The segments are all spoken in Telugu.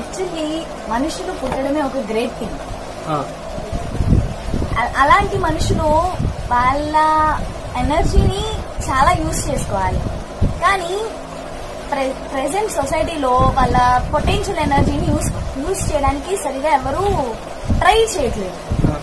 యాక్చువల్లీ మనుషులు పుట్టడమే ఒక గ్రేట్ థింగ్ ఆ, అ- అలాంటి మనుషులు వాళ్ళ ఎనర్జీని చాలా యూజ్ చేసుకోవాలి కానీ ప్రెసెంట్ సొసైటీలో వాళ్ళ పొటెన్షియల్ ఎనర్జీని యూజ్ యూజ్ చేయడానికి సరిగా ఎవరు ట్రై చేయట్లేదు ఆ,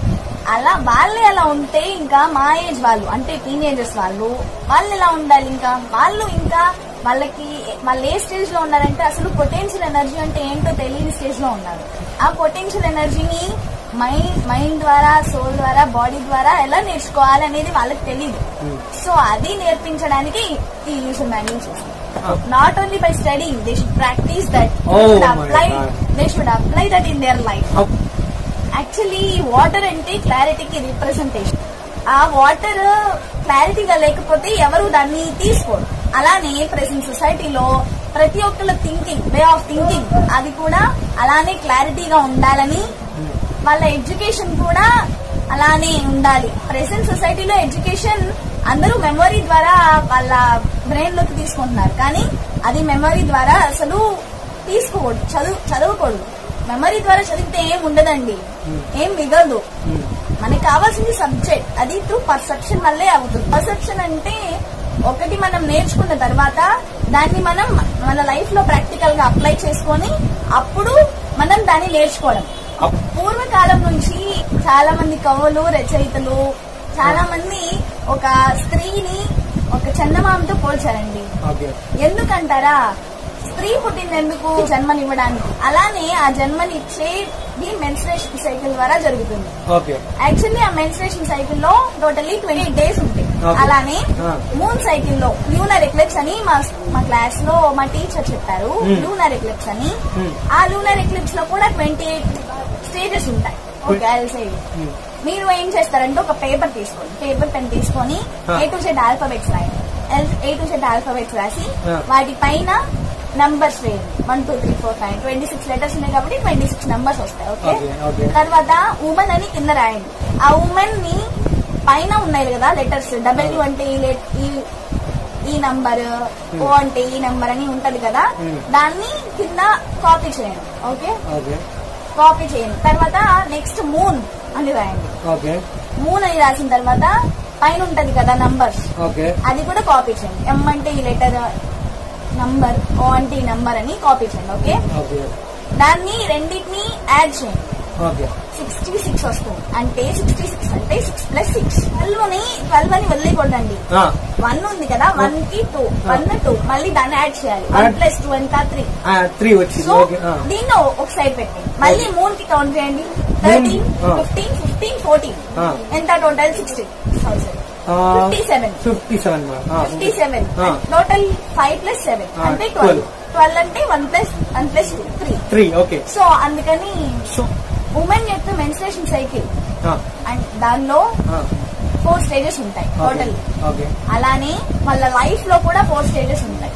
అలా వాళ్ళే అలా ఉంటే ఇంకా మా ఏజ్ వాళ్ళు అంటే టీనేజర్స్ వాళ్ళు వాళ్ళు ఎలా ఉండాలి ఇంకా వాళ్ళు ఇంకా వాళ్ళకి వాళ్ళు ఏ స్టేజ్ లో ఉన్నారంటే అసలు పొటెన్షియల్ ఎనర్జీ అంటే ఏంటో తెలియని స్టేజ్ లో ఉన్నారు ఆ పొటెన్షియల్ ఎనర్జీని మైండ్ మైండ్ ద్వారా సోల్ ద్వారా బాడీ ద్వారా ఎలా నేర్చుకోవాలి అనేది వాళ్ళకి తెలియదు Hmm. సో అది నేర్పించడానికి ఈ యూజర్ మాన్యువల్ చేస్తాం Ah. Not only by studying they should practice that Oh my apply God. They should apply that in their life up. Actually water అంటే క్లారిటీకి రిప్రజెంటేషన్ ఆ వాటర్ క్లారిటీగా లేకపోతే ఎవరు దాన్ని తీసుకోరు అలానే ప్రెసెంట్ సొసైటీలో ప్రతి ఒక్కళ్ళ థింకింగ్ వే ఆఫ్ థింకింగ్ అది కూడా అలానే క్లారిటీగా ఉండాలని వాళ్ళ ఎడ్యుకేషన్ కూడా అలానే ఉండాలి ప్రెసెంట్ సొసైటీలో ఎడ్యుకేషన్ అందరూ మెమరీ ద్వారా వాళ్ళ బ్రెయిన్ లోకి తీసుకుంటున్నారు కానీ అది మెమరీ ద్వారా అసలు తీసుకోకూడదు చదువు చదవకూడదు మెమరీ ద్వారా చదివితే ఏం ఉండదండి ఏం మిగలదు ఉమ్, మనకి కావాల్సింది సబ్జెక్ట్ అది త్రూ పర్సెప్షన్ వల్లే అవుతుంది పర్సెప్షన్ అంటే ఒకటి మనం నేర్చుకున్న తర్వాత దాన్ని మనం మన లైఫ్ లో ప్రాక్టికల్ గా అప్లై చేసుకొని అప్పుడు మనం దాన్ని నేర్చుకోవడం అప్. పూర్వకాలం నుంచి చాలా మంది కవులు రచయితలు చాలా మంది ఒక స్త్రీని ఒక చందమామతో పోల్చారండి ఓకే ఎందుకంటారా స్త్రీ పుట్టినందుకు జన్మనివ్వడానికి అలానే ఆ జన్మనిచ్చేది మెన్స్ట్రేషన్ సైకిల్ ద్వారా జరుగుతుంది ఓకే యాక్చువల్లీ ఆ మెన్స్ట్రేషన్ సైకిల్ లో టోటల్లీ ట్వంటీ డేస్ ఉంటాయి Okay. అలానే Ah. మూన్ సైకిల్ లో లూనర్ ఎక్లిప్స్ అని మా మా క్లాస్ లో మా టీచర్ చెప్పారు Hmm. లూనర్ ఎక్లిప్స్ అని Hmm. ఆ లూనర్ ఎక్లిప్స్ లో కూడా ట్వంటీ ఎయిట్ స్టేజెస్ ఉంటాయి ఓకే ఐ సే ఉమ్, మీరు ఏం చేస్తారంటే ఒక పేపర్ తీసుకోండి పేపర్ పెన్ తీసుకొని Ah. A to Z alphabets రాయండి ఏ టు జెడ్ ఆల్ఫాబెట్స్ రాసి Ah. వాటి పైన నంబర్స్ వేయండి one two three four five twenty six letters ఉన్నాయి కాబట్టి ట్వంటీ సిక్స్ నంబర్స్ వస్తాయి ఓకే Okay, okay. తర్వాత ఉమెన్ అని కింద రాయండి ఆ ఉమెన్ ని పైన ఉన్నాయి కదా లెటర్స్ డబ్ల్యూ అంటే ఈ let- ఈ- ఈ నంబర్ ఓ అంటే ఈ నంబర్ అని ఉంటది కదా Hmm. దాన్ని కింద కాపీ చేయండి ఓకే ఓకే కాపీ చేయండి తర్వాత నెక్స్ట్ మూన్ అని రాయండి ఓకే మూన్ అని రాసిన తర్వాత పైన ఉంటది కదా నంబర్స్ ఓకే అది కూడా కాపీ చేయండి ఎం అంటే ఈ లెటర్ నంబర్ ఓ అంటే ఈ నంబర్ అని కాపీ చేయండి ఓకే ఓకే దాన్ని రెండింటిని యాడ్ చేయండి ఓకే సిక్స్టీ సిక్స్ వస్తుంది అంటే సిక్స్టీ సిక్స్ అంటే సిక్స్ ప్లస్ సిక్స్ ట్వెల్వ్ ని ట్వెల్వ్ అని వదిలేకూడదండి ఆ, వన్ ఉంది కదా వన్ కి టూ వన్ టూ మళ్ళీ దాన్ని యాడ్ చేయాలి వన్ Add. ప్లస్ టూ ఇంకా త్రీ ఆ, త్రీ వచ్చింది సో ఓకే ఆ, దీన్ని ఒక సైడ్ పెట్టండి మళ్ళీ మూన్ కి కౌంట్ చేయండి థర్టీన్ ఆ. ఫిఫ్టీన్ ఫిఫ్టీన్ ఫోర్టీన్ ఆ. ఎంత టోటల్ సిక్స్టీ ఆ, fifty seven fifty seven madam ఆ, ఫిఫ్టీ సెవెన్ ఆ. టోటల్ ఫైవ్ ప్లస్ సెవెన్ ఆ, అంటే 12. ట్వెల్వ్ ట్వెల్వ్ అంటే one plus one plus two three three okay so అందుకని సో ఉమెన్ యొక్క మెన్స్ట్రేషన్ సైకిల్ ఆ, అండ్ దానిలో ఆ, ఫోర్ స్టేజెస్ ఉంటాయి ఓకే టోటల్ ఓకే అలానే వాళ్ళ లైఫ్ లో కూడా ఫోర్ స్టేజెస్ ఉంటాయి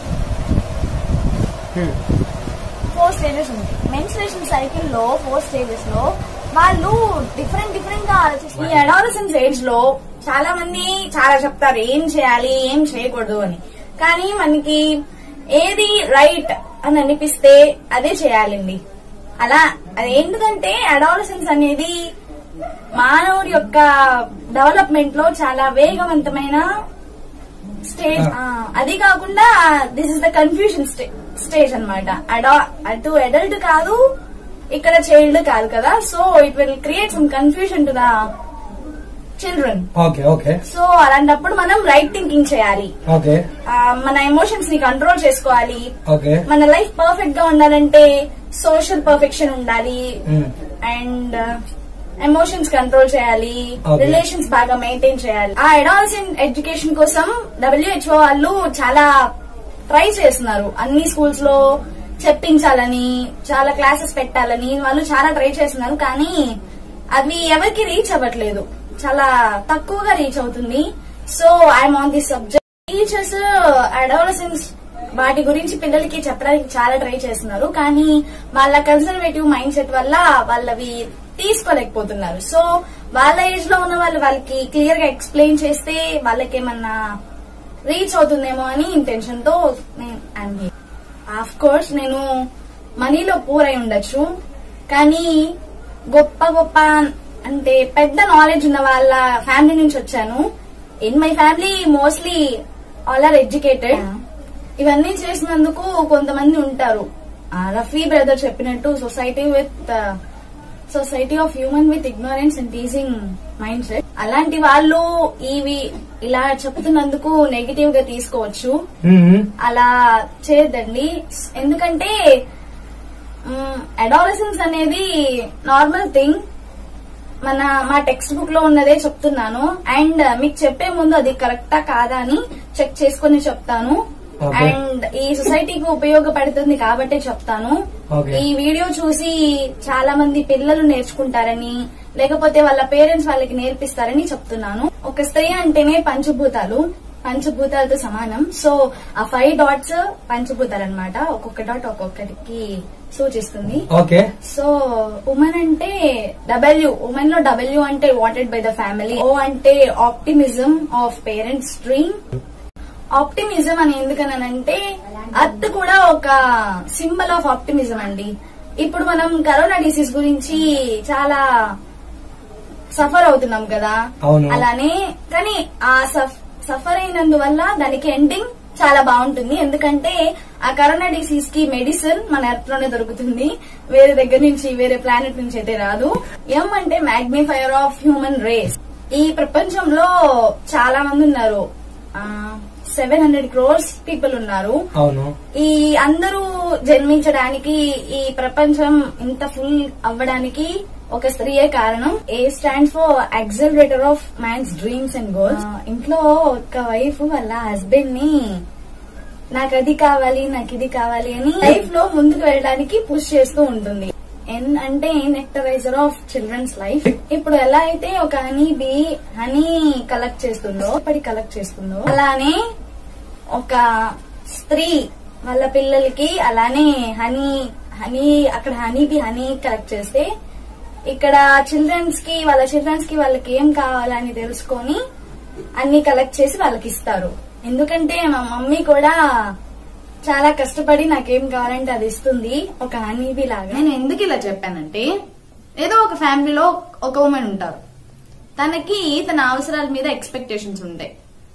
హ్మ్, ఫోర్ స్టేజెస్ ఉంటాయి మెన్స్ట్రేషన్ సైకిల్ లో ఫోర్ స్టేజెస్ లో వాళ్ళు డిఫరెంట్ డిఫరెంట్ గా ఆలోచిస్తారు ఈ అడాలసెన్స్ ఏజ్ లో చాలా మంది చాలా చెప్తారు ఏం చేయాలి ఏం చేయకూడదు అని కానీ మనకి ఏది రైట్ అని అనిపిస్తే అదే చేయాలండి అలా అది ఎందుకంటే అడాలసెన్స్ అనేది మానవుడి యొక్క డెవలప్మెంట్ లో చాలా వేగవంతమైన స్టేజ్ ఆ, అది కాకుండా this is the confusion stage అనమాట అటు అడల్ట్ కాదు ఇక్కడ చైల్డ్ కాదు కదా so it will create some confusion to the children okay okay so అలాంటప్పుడు మనం రైట్ థింకింగ్ చేయాలి ఓకే ఆ, మన ఎమోషన్స్ ని కంట్రోల్ చేసుకోవాలి ఓకే మన లైఫ్ పర్ఫెక్ట్ గా ఉండాలంటే సోషల్ పర్ఫెక్షన్ ఉండాలి హ్మ్, అండ్ ఎమోషన్స్ కంట్రోల్ చేయాలి Okay. రిలేషన్స్ బాగా మెయింటైన్ చేయాలి ఆ అడాలసెంట్ ఎడ్యుకేషన్ కోసం డబ్ల్యూహెచ్ఓ వాళ్ళు చాలా ట్రై చేస్తున్నారు అన్ని స్కూల్స్ లో చెప్పించాలని చాలా క్లాసెస్ పెట్టాలని వాళ్ళు చాలా ట్రై చేస్తున్నారు కానీ అవి ఎవరికి రీచ్ అవ్వట్లేదు చాలా తక్కువగా రీచ్ అవుతుంది so I'm on this subject teachers adolescence వాటి గురించి పిల్లలకి చెప్పడానికి చాలా ట్రై చేస్తున్నారు కానీ వాళ్ళ కన్సర్వేటివ్ మైండ్ సెట్ వల్ల వాళ్ళవి తీసుకోలేకపోతున్నారు సో వాళ్ళ ఏజ్ లో ఉన్న వాళ్ళు వాళ్ళకి క్లియర్ గా ఎక్స్ప్లెయిన్ చేస్తే వాళ్ళకి ఏమన్నా రీచ్ అవుతుందేమో అని ఇంటెన్షన్ తో ఆఫ్ కోర్స్ నేను మనీలో పూర్ అయి ఉండొచ్చు కానీ గొప్ప గొప్ప అంటే పెద్ద నాలెడ్జ్ ఉన్న వాళ్ళ ఫ్యామిలీ నుంచి వచ్చాను in my family mostly all are educated ఇవన్నీ చేసినందుకు కొంతమంది ఉంటారు ఆ, రఫీ బ్రదర్ చెప్పినట్టు society with society of human with ignorance and teasing mindset అలాంటి వాళ్ళు ఇవి ఇలా చెప్తున్నందుకు నెగిటివ్ గా తీసుకోవచ్చు మ్మ్. అలా చేయొద్దండి ఎందుకంటే అడాలసెన్స్ అనేది నార్మల్ థింగ్ మన మా టెక్స్ట్ బుక్ లో ఉన్నదే చెప్తున్నాను అండ్ మీకు చెప్పే ముందు అది కరెక్టా కాదా అని చెక్ చేసుకుని చెప్తాను Okay. అండ్ ఈ సొసైటీకి ఉపయోగపడుతుంది కాబట్టే చెప్తాను Okay. ఈ వీడియో చూసి చాలా మంది పిల్లలు నేర్చుకుంటారని లేకపోతే వాళ్ళ పేరెంట్స్ వాళ్ళకి నేర్పిస్తారని చెప్తున్నాను ఒక స్త్రీ అంటేనే పంచభూతాలు పంచభూతాలతో సమానం సో ఆ ఫైవ్ డాట్స్ పంచభూతాలు అనమాట ఒక్కొక్క డాట్ ఒక్కొక్కటికి సూచిస్తుంది ఓకే సో ఉమెన్ అంటే డబ్ల్యూ ఉమెన్ లో డబ్ల్యూ అంటే wanted by the family O అంటే optimism of parents dream optimism అని ఎందుకనంటే అర్త్ కూడా ఒక సింబల్ ఆఫ్ ఆప్టిమిజం అండి ఇప్పుడు మనం కరోనా డిసీజ్ గురించి చాలా సఫర్ అవుతున్నాం కదా అవును. అలానే కానీ ఆ సఫర్ అయినందువల్ల దానికి ఎండింగ్ చాలా బాగుంటుంది ఎందుకంటే ఆ కరోనా డిసీజ్ కి మెడిసిన్ మన ఎర్త్ లోనే దొరుకుతుంది వేరే దగ్గర నుంచి వేరే ప్లానెట్ నుంచి అయితే రాదు ఎం అంటే మ్యాగ్నిఫైర్ ఆఫ్ హ్యూమన్ రేస్ ఈ ప్రపంచంలో చాలా మంది ఉన్నారు సెవెన్ హండ్రెడ్ క్రోర్స్ పీపుల్ ఉన్నారు అవును ఈ అందరూ జన్మించడానికి ఈ ప్రపంచం ఇంత ఫుల్ అవ్వడానికి ఒక స్త్రీయే కారణం A stand for accelerator of man's dreams and goals ఇంట్లో ఒక వైఫ్ వాళ్ళ హస్బెండ్ ని నాకు అది కావాలి నాకు ఇది కావాలి అని లైఫ్ లో ముందుకు వెళ్ళడానికి పుష్ చేస్తూ ఉంటుంది ఎన్ అంటే నెక్టరైజర్ ఆఫ్ చిల్డ్రన్స్ లైఫ్ ఇప్పుడు ఎలా అయితే ఒక హనీ బీ హనీ కలెక్ట్ చేస్తుందో ఇప్పటి కలెక్ట్ చేస్తుందో అలానే ఒక స్త్రీ వాళ్ళ పిల్లలకి అలానే హనీ హనీ అక్కడ హనీ బి హనీ కలెక్ట్ చేస్తే ఇక్కడ చిల్డ్రన్స్ కి వాళ్ళ చిల్డ్రన్స్ కి వాళ్ళకి ఏం కావాలని తెలుసుకొని అన్ని కలెక్ట్ చేసి వాళ్ళకి ఇస్తారు ఎందుకంటే మా మమ్మీ కూడా చాలా కష్టపడి నాకేం కావాలంటే అది ఇస్తుంది ఒక హనీబీ లాగా నేను ఎందుకు ఇలా చెప్పానంటే ఏదో ఒక ఫ్యామిలీలో ఒక ఉమెన్ ఉంటారు తనకి తన అవసరాల మీద ఎక్స్పెక్టేషన్స్ ఉంటాయి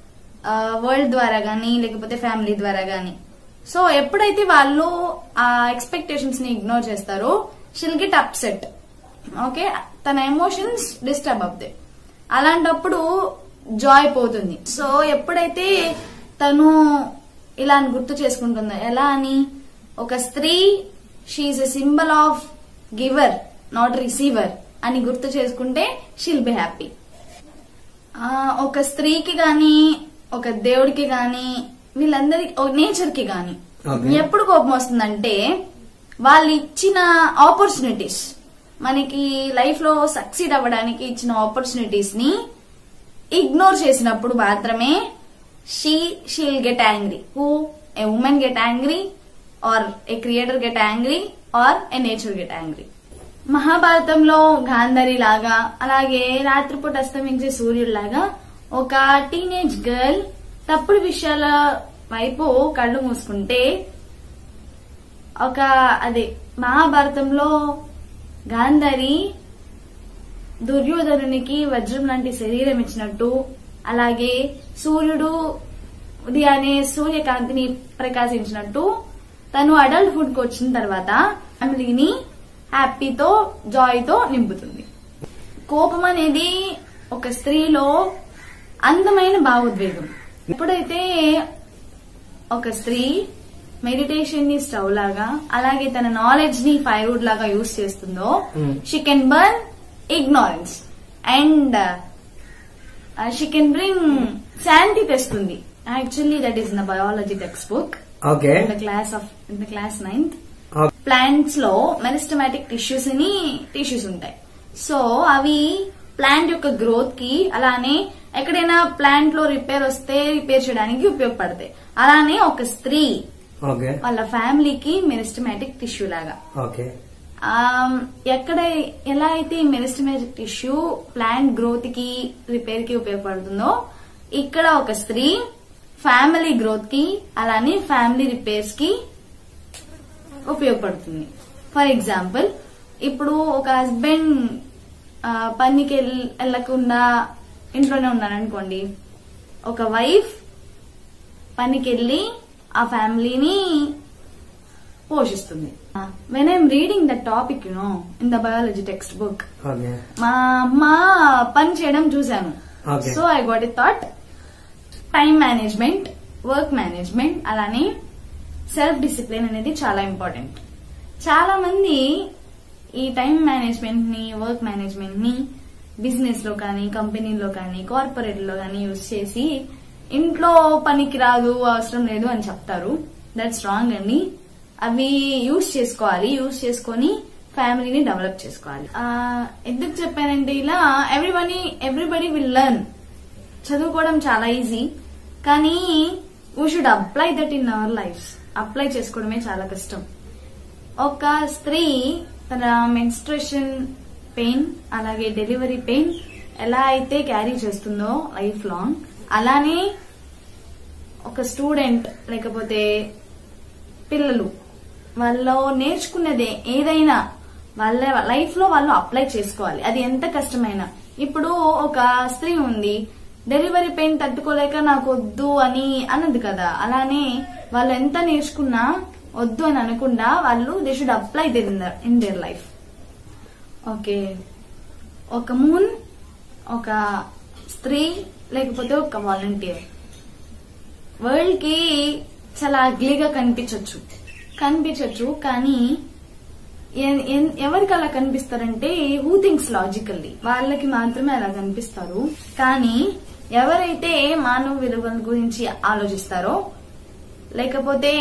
వరల్డ్ ద్వారా గానీ లేకపోతే ఫ్యామిలీ ద్వారా గానీ సో ఎప్పుడైతే వాళ్ళు ఆ ఎక్స్పెక్టేషన్స్ ని ఇగ్నోర్ చేస్తారో షిల్ గెట్ అప్సెట్ ఓకే తన ఎమోషన్స్ డిస్టర్బ్ అవుతాయి అలాంటప్పుడు జాయ్ పోతుంది సో ఎప్పుడైతే తను ఇలా అని గుర్తు చేసుకుంటుందో ఎలా అని ఒక స్త్రీ she a symbol of giver not receiver అని గుర్తు చేసుకుంటే షీల్ బి హ్యాపీ ఆ, ఒక స్త్రీకి గాని ఒక దేవుడికి గాని వీళ్ళందరికి నేచర్ కి గాని Okay. ఎప్పుడు కోపం వస్తుందంటే వాళ్ళు ఇచ్చిన ఆపర్చునిటీస్ మనకి లైఫ్ లో సక్సీడ్ అవ్వడానికి ఇచ్చిన ఆపర్చునిటీస్ ని ఇగ్నోర్ చేసినప్పుడు మాత్రమే she she'll get angry who a women get angry or a creator get angry or a nature get angry మహాభారతంలో గాంధారి లాగా అలాగే రాత్రిపూట అస్తమించే సూర్యుడిలాగా ఒక టీనేజ్ గర్ల్ తప్పుడు విషయాల వైపు కళ్ళు మూసుకుంటే ఒక అదే మహాభారతంలో గాంధారి దుర్యోధనునికి వజ్రం లాంటి శరీరం ఇచ్చినట్టు అలాగే సూర్యుడు ఉదయాన్నే సూర్యకాంతిని ప్రకాశించినట్టు తను అడల్ట్హుడ్ కి వచ్చిన తర్వాత ఫ్యామిలీని హ్యాపీతో జాయ్ తో నింపుతుంది కోపం అనేది ఒక స్త్రీలో అందమైన భావోద్వేగం ఎప్పుడైతే ఒక స్త్రీ మెడిటేషన్ ని స్టవ్ లాగా అలాగే తన నాలెడ్జ్ ని ఫైర్వుడ్ లాగా యూస్ చేస్తుందో Hmm. She can burn ignorance and she can bring శాంతి తెస్తుంది actually that is in biology textbook okay in the class of in the class ninth okay. Plants లో మెరిస్టమాటిక్ టిష్యూస్ అని టిష్యూస్ ఉంటాయి సో అవి ప్లాంట్ యొక్క గ్రోత్ కి అలానే ఎక్కడైనా ప్లాంట్ లో రిపేర్ వస్తే రిపేర్ చేయడానికి ఉపయోగపడతాయి అలానే ఒక స్త్రీ ఓకే వాళ్ళ ఫ్యామిలీకి మెరిస్టమాటిక్ టిష్యూ లాగా ఓకే ఆమ్, ఎక్కడ ఎలా అయితే మెరిస్టమాటిక్ టిష్యూ ప్లాంట్ గ్రోత్ కి రిపేర్ కి ఉపయోగపడుతుందో ఇక్కడ ఒక స్త్రీ ఫ్యామిలీ గ్రోత్ కి అలానే ఫ్యామిలీ రిపేర్స్ కి ఉపయోగపడుతుంది ఫర్ ఎగ్జాంపుల్ ఇప్పుడు ఒక హస్బెండ్ పనికి వెళ్- వెళ్ళకుండా ఇంట్లోనే ఉన్నారనుకోండి ఒక వైఫ్ పనికి వెళ్ళి ఆ ఫ్యామిలీని పోషిస్తుంది when I'm reading the topic you know in the biology textbook okay మా అమ్మ పని చేయడం చూశాను Okay. So I got a thought time management work management అలానే సెల్ఫ్ డిసిప్లిన్ అనేది చాలా ఇంపార్టెంట్ చాలా మంది ఈ టైం మేనేజ్మెంట్ ని వర్క్ మేనేజ్మెంట్ ని బిజినెస్ లో కానీ కంపెనీలో కానీ కార్పొరేట్ లో కానీ యూజ్ చేసి ఇంట్లో పనికి రాదు అవసరం లేదు అని చెప్తారు దట్స్ రాంగ్ అండి అవి యూజ్ చేసుకోవాలి యూజ్ చేసుకొని ఫ్యామిలీని డెవలప్ చేసుకోవాలి ఆ, ఎందుకు చెప్పానంటే ఇలా ఎవ్రీబడి ఎవ్రీబడి విల్ లెర్న్ చదువుకోవడం చాలా ఈజీ కానీ we should apply that in our life apply చేసుకోవడమే చాలా కష్టం ఒక స్త్రీ తన మెన్స్ట్రేషన్ పెయిన్ అలాగే డెలివరీ పెయిన్ ఎలా అయితే క్యారీ చేస్తుందో లైఫ్ లాంగ్ అలానే ఒక స్టూడెంట్ లేకపోతే పిల్లలు వాళ్ళు నేర్చుకున్నదే ఏదైనా వాళ్ళ లైఫ్ లో వాళ్ళు అప్లై చేసుకోవాలి అది ఎంత కష్టమైనా ఇప్పుడు ఒక స్త్రీ ఉంది డెలివరీ పెయిన్ తట్టుకోలేక నాకు వద్దు అని అన్నది కదా అలానే వాళ్ళు ఎంత నేర్చుకున్నా వద్దు అని అనకుండా వాళ్ళు they should apply in their life okay ఒక మూన్ ఒక స్త్రీ లేకపోతే ఒక వాలంటీర్ వరల్డ్ కి చాలా అగ్లీగా కనిపించవచ్చు కనిపించవచ్చు కానీ ఎన్- ఎన్- ఎవరికి అలా కనిపిస్తారంటే హూ థింక్స్ లాజికల్లీ వాళ్ళకి మాత్రమే అలా కనిపిస్తారు కానీ ఎవరైతే మానవ విలువల గురించి ఆలోచిస్తారో లేకపోతే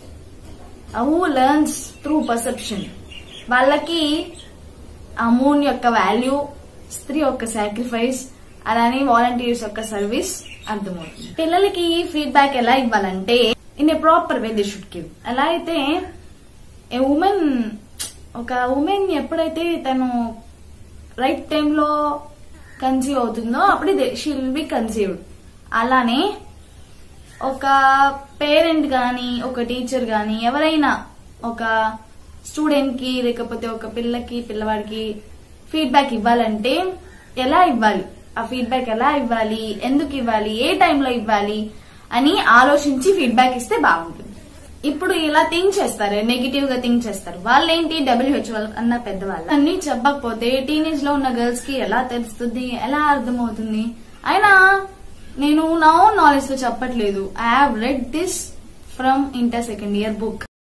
హూ లెర్న్స్ త్రూ పర్సెప్షన్ వాళ్ళకి ఆ మూన్ యొక్క వాల్యూ స్త్రీ యొక్క సాక్రిఫైస్ అలానే వాలంటీర్స్ యొక్క సర్వీస్ అర్థమవుతుంది పిల్లలకి ఫీడ్బ్యాక్ ఎలా ఇవ్వాలంటే in a proper way they should give ఎలా అయితే ఏ ఉమెన్ ఒక ఉమెన్ ఎప్పుడైతే తను రైట్ టైంలో కన్సీవ్ అవుతుందో అప్పుడే షీ విల్ బి కన్సీవ్డ్ అలానే ఒక పేరెంట్ గాని ఒక టీచర్ గాని ఎవరైనా ఒక స్టూడెంట్ కి లేకపోతే ఒక పిల్లకి పిల్లవాడికి ఫీడ్బ్యాక్ ఇవ్వాలంటే ఎలా ఇవ్వాలి ఆ ఫీడ్బ్యాక్ ఎలా ఇవ్వాలి ఎందుకు ఇవ్వాలి ఏ టైంలో ఇవ్వాలి అని ఆలోచించి ఫీడ్బ్యాక్ ఇస్తే బాగుంటుంది ఇప్పుడు ఇలా థింక్ చేస్తారు నెగిటివ్ గా థింక్ చేస్తారు వాళ్ళేంటి డబ్ల్యూహెచ్ వాళ్ళ అన్న పెద్దవాళ్ళు అన్ని చెప్పకపోతే టీనేజ్ లో ఉన్న గర్ల్స్ కి ఎలా తెలుస్తుంది ఎలా అర్థమవుతుంది అయినా నేను నా ఓన్ నాలెడ్జ్ తో చెప్పట్లేదు I have read this from inter second year book